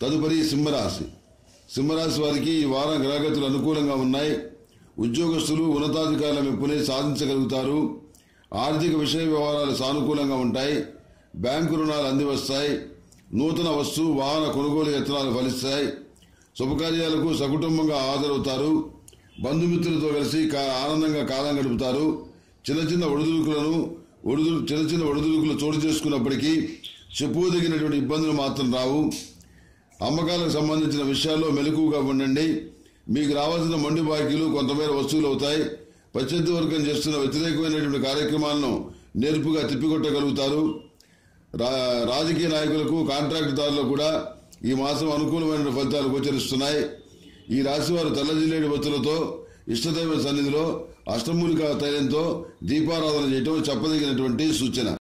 తదుపరి సింహరాశి సింహరాశి వారికి ఈ వారం గ్రహగతులు అనుకూలంగా ఉన్నాయి ఉద్యోగస్తులు ఉన్నతాధికారుల మెప్పుని సాధించగలుగుతారు ఆర్థిక విషయ వ్యవహారాలు సానుకూలంగా ఉంటాయి బ్యాంకు రుణాలు అందివస్తాయి నూతన వస్తు వాహన కొనుగోలు యత్నాలు ఫలిస్తాయి శుభకార్యాలకు సకుటుంబంగా హాజరవుతారు బంధుమిత్రులతో కలిసి కా- ఆనందంగా కాలం గడుపుతారు చిన్న చిన్న ఒడిదుడుకులను ఒడిదుడు చిన్న చిన్న ఒడిదుడుకులు చోటు చేసుకున్నప్పటికీ చెప్పుకోదగినటువంటి ఇబ్బందులు మాత్రం రావు అమ్మకాలకు సంబంధించిన విషయాల్లో మెలకువగా ఉండండి మీకు రావాల్సిన మొండి బాకీలు కొంతమేర వసూలు అవుతాయి ప్రత్యర్థి వర్గం చేస్తున్న వ్యతిరేకమైనటువంటి కార్యక్రమాలను నేర్పుగా తిప్పికొట్టగలుగుతారు రా- రాజకీయ నాయకులకు కాంట్రాక్టుదారులకు కూడా ఈ మాసం అనుకూలమైన ఫలితాలు గోచరిస్తున్నాయి ఈ రాశి వారు తెల్లజిల్లేడు వత్తులతో ఇష్టదైవ సన్నిధిలో అష్టమూలిక తైలంతో దీపారాధన చేయటం చెప్పదగినటువంటి సూచన